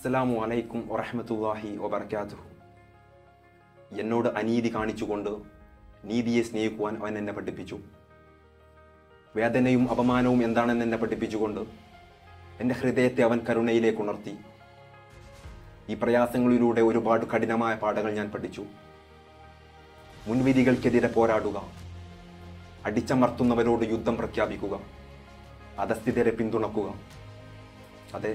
അസ്സലാമു അലൈക്കും വറഹമത്തല്ലാഹി വബർക്കാത്തു എന്നോട് അനീതി കാണിച്ചുകൊണ്ട് നീതിയെ സ്നേഹിക്കുവാൻ അവൻ എന്നെ പഠിപ്പിച്ചു വേദനയും അപമാനവും എന്താണെന്ന് എന്നെ പഠിപ്പിച്ചുകൊണ്ട് എൻ്റെ ഹൃദയത്തെ അവൻ കരുണയിലേക്ക് ഉണർത്തി ഈ പ്രയാസങ്ങളിലൂടെ ഒരുപാട് കഠിനമായ പാഠങ്ങൾ ഞാൻ പഠിച്ചു മുൻവിധികൾക്കെതിരെ പോരാടുക അടിച്ചമർത്തുന്നവരോട് യുദ്ധം പ്രഖ്യാപിക്കുക അധസ്ഥിതരെ പിന്തുണക്കുക അതെ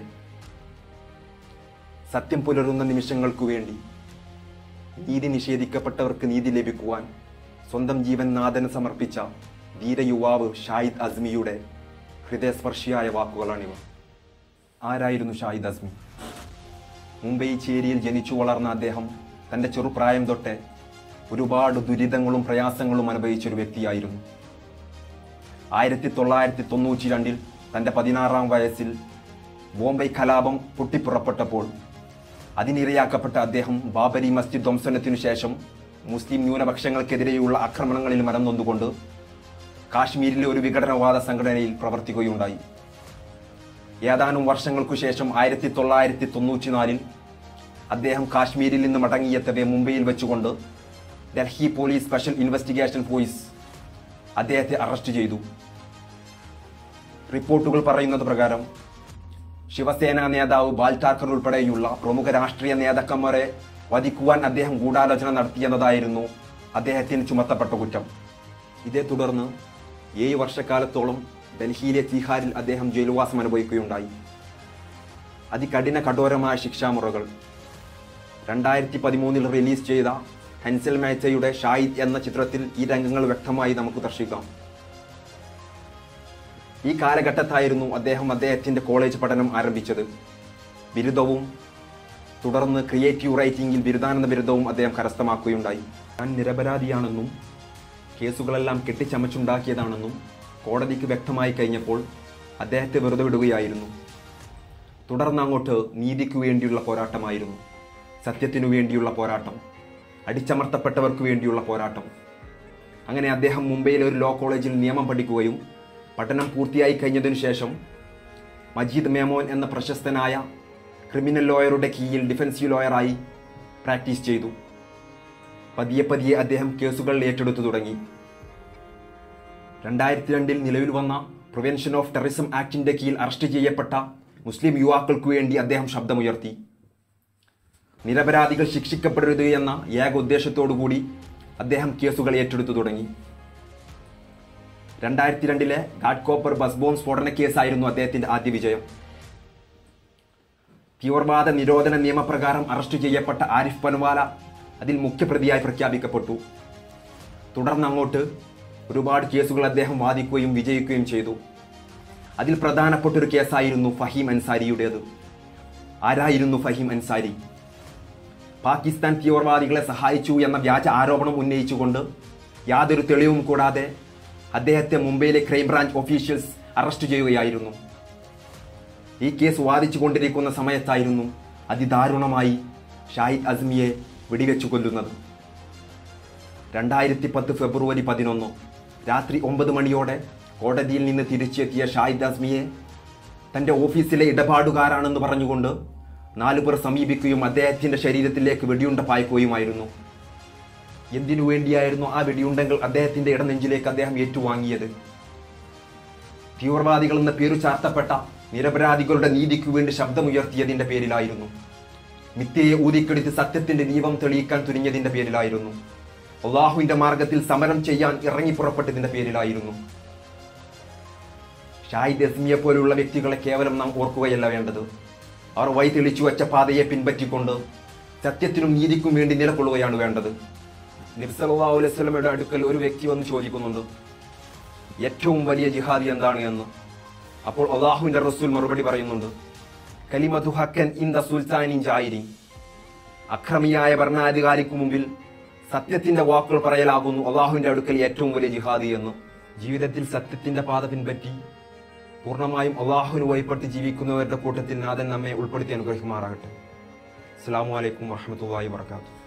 സത്യം പുലരുന്ന നിമിഷങ്ങൾക്കു വേണ്ടി നീതി നിഷേധിക്കപ്പെട്ടവർക്ക് നീതി ലഭിക്കുവാൻ സ്വന്തം ജീവൻ നാഥന് സമർപ്പിച്ച ധീരയുവാവ് ഷാഹിദ് അസ്മിയുടെ ഹൃദയസ്പർശിയായ വാക്കുകളാണിവ ആരായിരുന്നു ഷാഹിദ് അസ്മി മുംബൈ ചേരിയിൽ ജനിച്ചു വളർന്ന അദ്ദേഹം തൻ്റെ ചെറുപ്രായം തൊട്ടേ ഒരുപാട് ദുരിതങ്ങളും പ്രയാസങ്ങളും അനുഭവിച്ച ഒരു വ്യക്തിയായിരുന്നു ആയിരത്തി തൊള്ളായിരത്തി തൊണ്ണൂറ്റി രണ്ടിൽ തൻ്റെ പതിനാറാം വയസ്സിൽ ബോംബെ കലാപം പൊട്ടിപ്പുറപ്പെട്ടപ്പോൾ അതിനിരയാക്കപ്പെട്ട അദ്ദേഹം ബാബരി മസ്ജിദ് ധ്വംസനത്തിനു ശേഷം മുസ്ലിം ന്യൂനപക്ഷങ്ങൾക്കെതിരെയുള്ള ആക്രമണങ്ങളിൽ മരം നൊന്നുകൊണ്ട് കാശ്മീരിലെ ഒരു വിഘടനവാദ സംഘടനയിൽ പ്രവർത്തിക്കുകയുണ്ടായി ഏതാനും വർഷങ്ങൾക്കു ശേഷം ആയിരത്തി തൊള്ളായിരത്തി തൊണ്ണൂറ്റിനാലിൽ അദ്ദേഹം കാശ്മീരിൽ നിന്ന് മടങ്ങിയെത്തവെ മുംബൈയിൽ വെച്ചുകൊണ്ട് Delhi police special investigation force അദ്ദേഹത്തെ അറസ്റ്റ് ചെയ്തു റിപ്പോർട്ടുകൾ പറയുന്നത് പ്രകാരം ശിവസേന നേതാവ് ബാൽ ഠാക്കർ ഉൾപ്പെടെയുള്ള പ്രമുഖ രാഷ്ട്രീയ നേതാക്കന്മാരെ വധിക്കുവാൻ അദ്ദേഹം ഗൂഢാലോചന നടത്തിയെന്നതായിരുന്നു അദ്ദേഹത്തിന് ചുമത്തപ്പെട്ട കുറ്റം ഇതേ തുടർന്ന് ഏഴ് വർഷക്കാലത്തോളം ഡൽഹിയിലെ തിഹാരിൽ അദ്ദേഹം ജയിൽവാസം അനുഭവിക്കുകയുണ്ടായി അതികഠിന കഠോരമായ ശിക്ഷാമുറകൾ രണ്ടായിരത്തി പതിമൂന്നിൽ റിലീസ് ചെയ്ത ഹെൻസൽ മേത്തയുടെ ഷാഹിദ് എന്ന ചിത്രത്തിൽ ഈ രംഗങ്ങൾ വ്യക്തമായി നമുക്ക് ദർശിക്കാം ഈ കാലഘട്ടത്തായിരുന്നു അദ്ദേഹം അദ്ദേഹത്തിന്റെ കോളേജ് പഠനം ആരംഭിച്ചത് ബിരുദവും തുടർന്ന് ക്രിയേറ്റീവ് റൈറ്റിംഗിൽ ബിരുദാനന്ദ ബിരുദവും അദ്ദേഹം കരസ്ഥമാക്കുകയുണ്ടായി താൻ നിരപരാധിയാണെന്നും കേസുകളെല്ലാം കെട്ടിച്ചമച്ചുണ്ടാക്കിയതാണെന്നും കോടതിക്ക് വ്യക്തമായി കഴിഞ്ഞപ്പോൾ അദ്ദേഹത്തെ വെറുതെ വിടുകയായിരുന്നു തുടർന്ന് അങ്ങോട്ട് നീതിക്കു വേണ്ടിയുള്ള പോരാട്ടമായിരുന്നു സത്യത്തിനു വേണ്ടിയുള്ള പോരാട്ടം അടിച്ചമർത്തപ്പെട്ടവർക്ക് വേണ്ടിയുള്ള പോരാട്ടം അങ്ങനെ അദ്ദേഹം മുംബൈയിലെ ഒരു ലോ കോളേജിൽ നിയമം പഠിക്കുകയും പഠനം പൂർത്തിയായി കഴിഞ്ഞതിനു ശേഷം മജീദ് മേമോൻ എന്ന പ്രശസ്തനായ ക്രിമിനൽ ലോയറുടെ കീഴിൽ ഡിഫൻസീവ് ലോയറായി പ്രാക്ടീസ് ചെയ്തു പതിയെ പതിയെ അദ്ദേഹം കേസുകൾ ഏറ്റെടുത്തു തുടങ്ങി രണ്ടായിരത്തി രണ്ടിൽ നിലവിൽ വന്ന പ്രിവെൻഷൻ ഓഫ് ടെററിസം ആക്ടിന്റെ കീഴിൽ അറസ്റ്റ് ചെയ്യപ്പെട്ട മുസ്ലിം യുവാക്കൾക്കു വേണ്ടി അദ്ദേഹം ശബ്ദമുയർത്തി നിരപരാധികൾ ശിക്ഷിക്കപ്പെടരുത് എന്ന ഏക ഉദ്ദേശത്തോടുകൂടി അദ്ദേഹം കേസുകൾ ഏറ്റെടുത്തു തുടങ്ങി രണ്ടായിരത്തി രണ്ടിലെ ഗാഡ് കോപ്പർ ബസ് ബോംബ് സ്ഫോടന കേസായിരുന്നു അദ്ദേഹത്തിന്റെ ആദ്യ വിജയം തീവ്രവാദ നിരോധന നിയമപ്രകാരം അറസ്റ്റ് ചെയ്യപ്പെട്ട ആരിഫ് പൻവാല അതിൽ മുഖ്യപ്രതിയായി പ്രഖ്യാപിക്കപ്പെട്ടു തുടർന്ന് അങ്ങോട്ട് ഒരുപാട് കേസുകൾ അദ്ദേഹം വാദിക്കുകയും വിജയിക്കുകയും ചെയ്തു അതിൽ പ്രധാനപ്പെട്ട ഒരു കേസായിരുന്നു ഫഹീം അൻസാരിയുടേത് ആരായിരുന്നു ഫഹീം അൻസാരി പാകിസ്ഥാൻ തീവ്രവാദികളെ സഹായിച്ചു എന്ന വ്യാജ ആരോപണം ഉന്നയിച്ചുകൊണ്ട് യാതൊരു തെളിവും കൂടാതെ അദ്ദേഹത്തെ മുംബൈയിലെ ക്രൈംബ്രാഞ്ച് ഒഫീഷ്യൽസ് അറസ്റ്റ് ചെയ്യുകയായിരുന്നു ഈ കേസ് വാദിച്ചു കൊണ്ടിരിക്കുന്ന സമയത്തായിരുന്നു അതിദാരുണമായി ഷാഹിദ് അസ്മിയെ വെടിവെച്ചു കൊല്ലുന്നത് രണ്ടായിരത്തി പത്ത് ഫെബ്രുവരി പതിനൊന്ന് രാത്രി ഒമ്പത് മണിയോടെ കോടതിയിൽ നിന്ന് തിരിച്ചെത്തിയ ഷാഹിദ് അസ്മിയെ തൻ്റെ ഓഫീസിലെ ഇടപാടുകാരാണെന്ന് പറഞ്ഞുകൊണ്ട് നാലുപേർ സമീപിക്കുകയും അദ്ദേഹത്തിൻ്റെ ശരീരത്തിലേക്ക് വെടിയുണ്ട പായ്ക്കുകയുമായിരുന്നു എന്തിനു വേണ്ടിയായിരുന്നു ആ വെടിയുണ്ടകൾ അദ്ദേഹത്തിന്റെ ഇടനെഞ്ചിലേക്ക് അദ്ദേഹം ഏറ്റുവാങ്ങിയത് തീവ്രവാദികൾ എന്ന പേരു ചാർത്തപ്പെട്ട നിരപരാധികളുടെ നീതിക്കു വേണ്ടി ശബ്ദമുയർത്തിയതിന്റെ പേരിലായിരുന്നു മിഥ്യയെ ഊതിക്കെടുത്ത് സത്യത്തിന്റെ ദീപം തെളിയിക്കാൻ തുനിഞ്ഞതിന്റെ പേരിലായിരുന്നു അള്ളാഹുവിന്റെ മാർഗത്തിൽ സമരം ചെയ്യാൻ ഇറങ്ങി പുറപ്പെട്ടതിന്റെ പേരിലായിരുന്നു ഷാഹിദ് എസ്മിയെ പോലുള്ള വ്യക്തികളെ കേവലം നാം ഓർക്കുകയല്ല വേണ്ടത് അവർ വഴി തെളിച്ചു വച്ച പാതയെ പിൻപറ്റിക്കൊണ്ട് സത്യത്തിനും നീതിക്കും വേണ്ടി നിലകൊള്ളുകയാണ് വേണ്ടത് നബ്സല്ലാ അലൈവലമയുടെ അടുക്കൽ ഒരു വ്യക്തി വന്ന് ചോദിക്കുന്നുണ്ട് ഏറ്റവും വലിയ ജിഹാദി എന്താണ് എന്ന് അപ്പോൾ അള്ളാഹുവിന്റെ റസൂൽ മറുപടി പറയുന്നുണ്ട് കലിമതു ഹക്കൻ ഇൻ ദ സുൽത്താനിൻ ജായിരി അക്രമിയായ ഭരണാധികാരിക്ക് മുമ്പിൽ സത്യത്തിന്റെ വാക്കുകൾ പറയലാകുന്നു അള്ളാഹുവിന്റെ അടുക്കൽ ഏറ്റവും വലിയ ജിഹാദി എന്ന് ജീവിതത്തിൽ സത്യത്തിന്റെ പാത പിൻപറ്റി പൂർണ്ണമായും അള്ളാഹുവിന് വഴിപ്പെട്ട് ജീവിക്കുന്നവരുടെ കൂട്ടത്തിൽ നാഥൻ നമ്മെ ഉൾപ്പെടുത്തി അനുഗ്രഹിക്കുമാറാകട്ടെ അസ്സാം വലൈക്കും വാഹമത്തല്ലാ വാത്തു